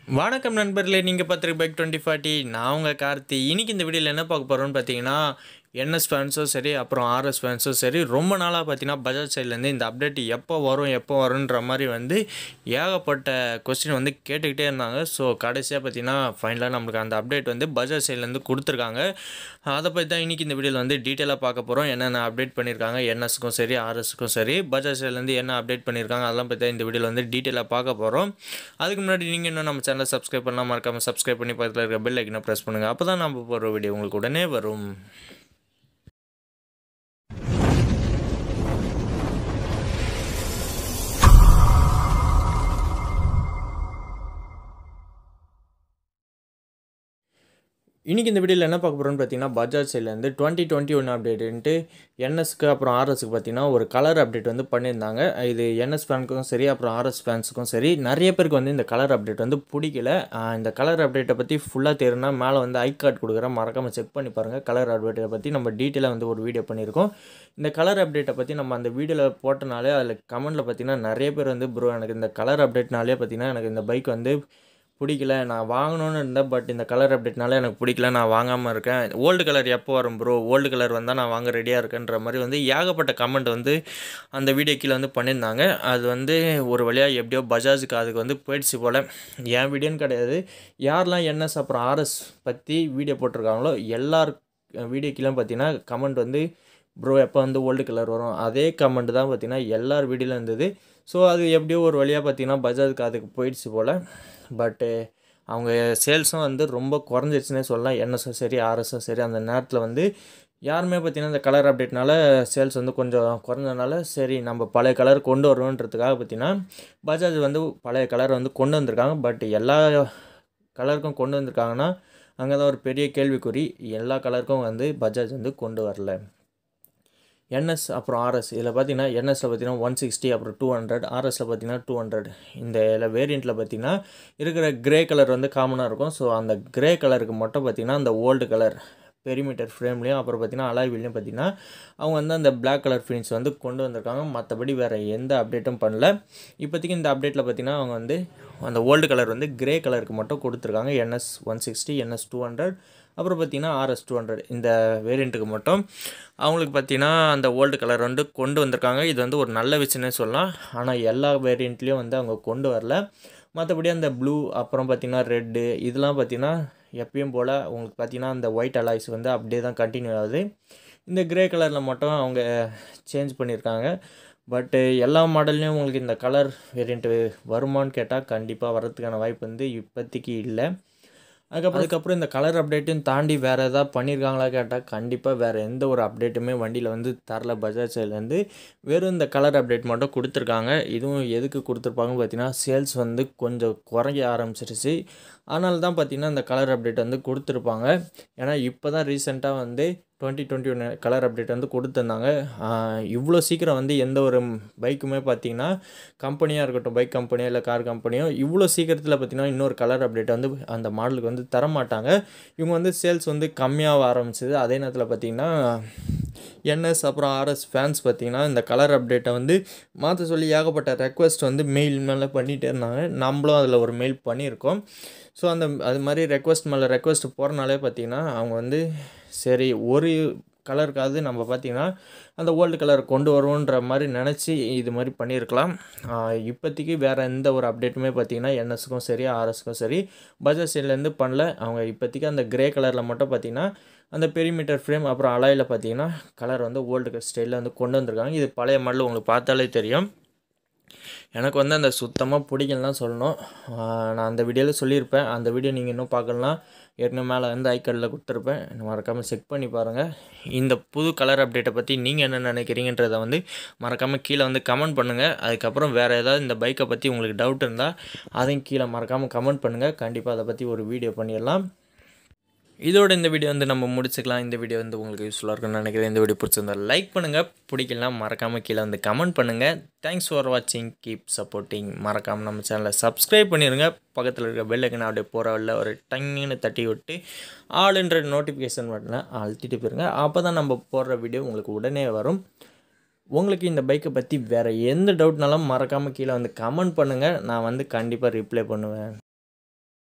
வணக்கம் நண்பர்களே நீங்கள் பார்த்துருக்க பைக் டுவெண்ட்டி ஃபார்ட்டி நான் உங்கள் கார்த்தி இன்னைக்கு இந்த வீடியோவில் என்ன பார்க்க போகிறோம்னு பார்த்தீங்கன்னா என்எஸ் ஃபேன்ஸும் சரி அப்புறம் ஆர்எஸ் ஃபேன்ஸும் சரி ரொம்ப நாளாக பார்த்தீங்கன்னா பஜாஜ் சைட்லேருந்து இந்த அப்டேட் எப்போ வரும் எப்போ வரும்ன்ற மாதிரி வந்து ஏகப்பட்ட கொஸ்டின் வந்து கேட்டுக்கிட்டே இருந்தாங்க ஸோ கடைசியாக பார்த்தீங்கன்னா ஃபைனலாக நம்மளுக்கு அந்த அப்டேட் வந்து பஜாஜ் சைட்லேருந்து கொடுத்துருக்காங்க அதை பற்றி தான் இன்றைக்கி இந்த வீடியோவில் வந்து டீட்டெயிலாக பார்க்க போகிறோம் என்னென்ன அப்டேட் பண்ணியிருக்காங்க என்எஸ்க்கும் சரி ஆர்எஸ்க்கும் சரி பஜாஜ் சைட்லேருந்து என்ன அப்டேட் பண்ணியிருக்காங்க அதெல்லாம் பற்றி தான் இந்த வீடியோவில் வந்து டீட்டெயிலாக பார்க்க போகிறோம் அதுக்கு முன்னாடி நீங்கள் இன்னும் நம்ம சேனலை சப்ஸ்கிரைப் பண்ணலாம் மறக்காமல் சப்ஸ்கிரைப் பண்ணி பக்கத்தில் இருக்க பெல் ஐக்கனை ப்ரெஸ் பண்ணுங்கள் அப்போ தான் நம்ம போகிற வீடியோ உங்களுக்கு உடனே வரும் இன்றைக்கி இந்த வீடியோவில் என்ன பார்க்க போகிறோம்னு பார்த்தீங்கன்னா பஜாஜ் சைட்லேருந்து டுவெண்ட்டி டுவெண்ட்டி ஒன் அப்டேட்டுன்ட்டு என்எஸ்க்கு அப்புறம் ஆர்எஸ்க்கு பார்த்தீங்கன்னா ஒரு கலர் அப்டேட் வந்து பண்ணியிருந்தாங்க இது என்எஸ் ஃபேனுக்கும் சரி அப்புறம் ஆர்எஸ் ஃபேன்ஸுக்கும் சரி நிறைய பேருக்கு வந்து இந்த கலர் அப்டேட் வந்து பிடிக்கல ஆஹ் இந்த கலர் அப்டேட்டை பற்றி ஃபுல்லாக தெரியும்னா மேலே வந்து ஐ கார்டு கொடுக்குறேன் மறக்காமல் செக் பண்ணி பாருங்கள் கலர் அப்டேட்டை பற்றி நம்ம டீட்டெயிலாக வந்து ஒரு வீடியோ பண்ணியிருக்கோம் இந்த கலர் அப்டேட்டை பற்றி நம்ம அந்த வீடியோவில் போட்டனாலே அதில் கமெண்ட்டில் பார்த்தீங்கன்னா நிறைய பேர் வந்து ப்ரோ எனக்கு இந்த கலர் அப்டேட்னாலே பார்த்தீங்கன்னா எனக்கு இந்த பைக் வந்து பிடிக்கல நான் வாங்கணும்னு இருந்தேன் பட் இந்த கலர் அப்டேட்னால எனக்கு பிடிக்கல நான் வாங்காமல் இருக்கேன் ஓல்டு கலர் எப்போ வரும் ப்ரோ ஓல்டு கலர் வந்தால் நான் வாங்க ரெடியாக இருக்கேன்ற மாதிரி வந்து ஏகப்பட்ட கமெண்ட் வந்து அந்த வீடியோ கீழே வந்து பண்ணியிருந்தாங்க அது வந்து ஒரு வழியாக எப்படியோ பஜாஜுக்கு அதுக்கு வந்து போயிடுச்சு போல் என் வீடியோன்னு கிடையாது யாரெல்லாம் என்எஸ் அப்புறம் ஆர்எஸ் பற்றி வீடியோ போட்டிருக்காங்களோ எல்லார் வீடியோ கீழே பார்த்தீங்கன்னா கமெண்ட் வந்து ப்ரோ எப்போ வந்து ஓல்டு கலர் வரும் அதே கமெண்ட் தான் பார்த்தீங்கன்னா எல்லார் வீடியோவில் இருந்தது ஸோ அது எப்படியோ ஒரு வழியாக பார்த்தீங்கன்னா பஜாஜுக்கு அதுக்கு போயிடுச்சு போல் பட்டு அவங்க சேல்ஸும் வந்து ரொம்ப குறைஞ்சிருச்சுன்னே சொல்லலாம் என்எஸும் சரி ஆர்எஸும் சரி அந்த நேரத்தில் வந்து யாருமே பார்த்தீங்கன்னா இந்த கலர் அப்டேட்னால சேல்ஸ் வந்து கொஞ்சம் குறைஞ்சனால சரி நம்ம பழைய கலர் கொண்டு வரணுன்றதுக்காக பார்த்தீங்கன்னா பஜாஜ் வந்து பழைய கலர் வந்து கொண்டு வந்திருக்காங்க பட் எல்லா கலருக்கும் கொண்டு வந்திருக்காங்கன்னா அங்கே தான் ஒரு பெரிய கேள்விக்குறி எல்லா கலருக்கும் வந்து பஜாஜ் வந்து கொண்டு வரல என்எஸ் அப்புறம் ஆர்எஸ் இதில் பார்த்தீங்கன்னா என்எஸில் பார்த்தீங்கன்னா ஒன் சிக்ஸ்டி அப்புறம் டூ ஹண்ட்ரட் ஆர்எஸில் பார்த்தீங்கன்னா டூ ஹண்ட்ரட் இந்த வேரியண்ட்டில் பார்த்தீங்கன்னா இருக்கிற கிரே கலர் வந்து காமனாக இருக்கும் ஸோ அந்த கிரே கலருக்கு மட்டும் பார்த்தீங்கன்னா அந்த ஓல்டு கலர் பெரிமீட்டர் ஃப்ரேம்லேயும் அப்புறம் பார்த்தீங்கன்னா அலாய் வீல்லையும் பார்த்தீங்கன்னா அவங்க வந்து அந்த பிளாக் கலர் ஃபினிஷ் வந்து கொண்டு வந்திருக்காங்க மற்றபடி வேறு எந்த அப்டேட்டும் பண்ணல இப்போதைக்கு இந்த அப்டேட்டில் பார்த்தீங்கன்னா அவங்க வந்து அந்த ஓல்டு கலர் வந்து கிரே கலருக்கு மட்டும் கொடுத்துருக்காங்க N S one sixty N S two hundred அப்புறம் பார்த்தீங்கன்னா ஆர்எஸ் டூ ஹண்ட்ரட் இந்த வேரியண்ட்டுக்கு மட்டும் அவங்களுக்கு பார்த்தீங்கன்னா அந்த ஓல்டு கலர் வந்து கொண்டு வந்திருக்காங்க இது வந்து ஒரு நல்ல விஷயம்னே சொல்லலாம் ஆனால் எல்லா வேரியண்ட்லேயும் வந்து அவங்க கொண்டு வரல மற்றபடி அந்த ப்ளூ அப்புறம் பார்த்திங்கன்னா ரெட்டு இதெல்லாம் பார்த்திங்கன்னா எப்பயும் போல் உங்களுக்கு பார்த்திங்கன்னா அந்த ஒயிட் அலாய்ஸ் வந்து அப்படியே தான் கண்டினியூ ஆகுது இந்த கிரே கலரில் மட்டும் அவங்க சேஞ்ச் பண்ணியிருக்காங்க பட்டு எல்லா மாடல்லையும் உங்களுக்கு இந்த கலர் வேரியண்ட்டு வருமானு கேட்டால் கண்டிப்பாக வரதுக்கான வாய்ப்பு வந்து இப்போதைக்கு இல்லை அதுக்கப்புறம் அதுக்கப்புறம் இந்த கலர் அப்டேட்டையும் தாண்டி வேறு எதாவது பண்ணியிருக்காங்களா கேட்டால் கண்டிப்பாக வேறு எந்த ஒரு அப்டேட்டுமே வண்டியில் வந்து தரல பஜாஜ் சைட்லேருந்து வெறும் இந்த கலர் அப்டேட் மட்டும் கொடுத்துருக்காங்க இதுவும் எதுக்கு கொடுத்துருப்பாங்கன்னு பார்த்தீங்கன்னா சேல்ஸ் வந்து கொஞ்சம் குறைய ஆரம்பிச்சிருச்சு அதனால தான் பார்த்தீங்கன்னா இந்த கலர் அப்டேட் வந்து கொடுத்துருப்பாங்க ஏன்னா இப்போ தான் ரீசெண்டாக வந்து twenty twenty one colour update வந்து கொடுத்துருந்தாங்க இவ்வளோ சீக்கிரம் வந்து எந்த ஒரு பைக்குமே பார்த்தீங்கன்னா கம்பெனியாக இருக்கட்டும் பைக் கம்பெனியோ இல்லை கார் கம்பெனியோ இவ்வளோ சீக்கிரத்தில் பார்த்தீங்கன்னா இன்னொரு கலர் அப்டேட் வந்து அந்த மாடலுக்கு வந்து தரமாட்டாங்க இவங்க வந்து சேல்ஸ் வந்து கம்மியாக ஆரம்பிச்சது அதே நேரத்தில் பார்த்தீங்கன்னா என்எஸ் அப்புறம் ஆர்எஸ் ஃபேன்ஸ் பார்த்தீங்கன்னா இந்த கலர் அப்டேட்டை வந்து மாற்ற சொல்லி ஏகப்பட்ட ரெக்வஸ்ட் வந்து மெயில் மேலே பண்ணிகிட்டே இருந்தாங்க நம்மளும் அதில் ஒரு மெயில் பண்ணியிருக்கோம் ஸோ அந்த அது மாதிரி ரெக்வஸ்ட் மேலே ரெக்வஸ்ட் போகிறனாலே பார்த்தீங்கன்னா அவங்க வந்து சரி ஒரு கலருக்காவது நம்ம பார்த்திங்கன்னா அந்த ஓல்டு கலர் கொண்டு வருவோன்ற மாதிரி நினச்சி இது மாதிரி பண்ணியிருக்கலாம் இப்போதைக்கு வேறு எந்த ஒரு அப்டேட்டுமே பார்த்திங்கன்னா என்எஸ்க்கும் சரி ஆர்எஸ்க்கும் சரி பஜாஜ் சைட்லேருந்து பண்ணல அவங்க இப்போதைக்கு அந்த கிரே கலரில் மட்டும் பார்த்திங்கன்னா அந்த பெரிமீட்டர் ஃப்ரேம் அப்புறம் அலாயில் பார்த்தீங்கன்னா கலர் வந்து ஓல்டு ஸ்டைலில் வந்து கொண்டு வந்திருக்காங்க இது பழைய மாடல் உங்களுக்கு பார்த்தாலே தெரியும் எனக்கு வந்து அந்த சுத்தமாக பிடிக்கலன்னு சொல்லணும் நான் அந்த வீடியோவில் சொல்லியிருப்பேன் அந்த வீடியோ நீங்கள் இன்னும் பார்க்கலாம் ஏற்கனவே மேலே வந்து ஐக்கடில் கொடுத்துருப்பேன் மறக்காமல் செக் பண்ணி பாருங்கள் இந்த புது கலர் அப்டேட்டை பற்றி நீங்கள் என்ன நினைக்கிறீங்கன்றதை வந்து மறக்காமல் கீழே வந்து கமெண்ட் பண்ணுங்கள் அதுக்கப்புறம் வேறு ஏதாவது இந்த பைக்கை பற்றி உங்களுக்கு டவுட் இருந்தால் அதையும் கீழே மறக்காமல் கமெண்ட் பண்ணுங்கள் கண்டிப்பாக அதை பற்றி ஒரு வீடியோ பண்ணிடலாம் இதோட இந்த வீடியோ வந்து நம்ம முடிச்சுக்கலாம் இந்த வீடியோ வந்து உங்களுக்கு யூஸ்ஃபுல்லாக இருக்கும்னு நினைக்கிறேன் இந்த வீடியோ பிடிச்சிருந்தா லைக் பண்ணுங்கள் பிடிக்கலாம் மறக்காமல் கீழே வந்து கமெண்ட் பண்ணுங்கள் தேங்க்ஸ் ஃபார் வாட்சிங் கீப் சப்போர்ட்டிங் மறக்காமல் நம்ம சேனலை சப்ஸ்கிரைப் பண்ணிடுங்க பக்கத்தில் இருக்க பெல் ஐக்கன் அப்படியே போகிற வழியில் ஒரு டங்குன்னு தட்டி விட்டு ஆளுன்ற நோட்டிஃபிகேஷன் பட்டனை அழுத்திட்டு போயிருங்க அப்போ தான் நம்ம போடுற வீடியோ உங்களுக்கு உடனே வரும் உங்களுக்கு இந்த பைக்கை பற்றி வேறு எந்த டவுட்னாலும் மறக்காமல் கீழே வந்து கமெண்ட் பண்ணுங்கள் நான் வந்து கண்டிப்பாக ரிப்ளை பண்ணுவேன்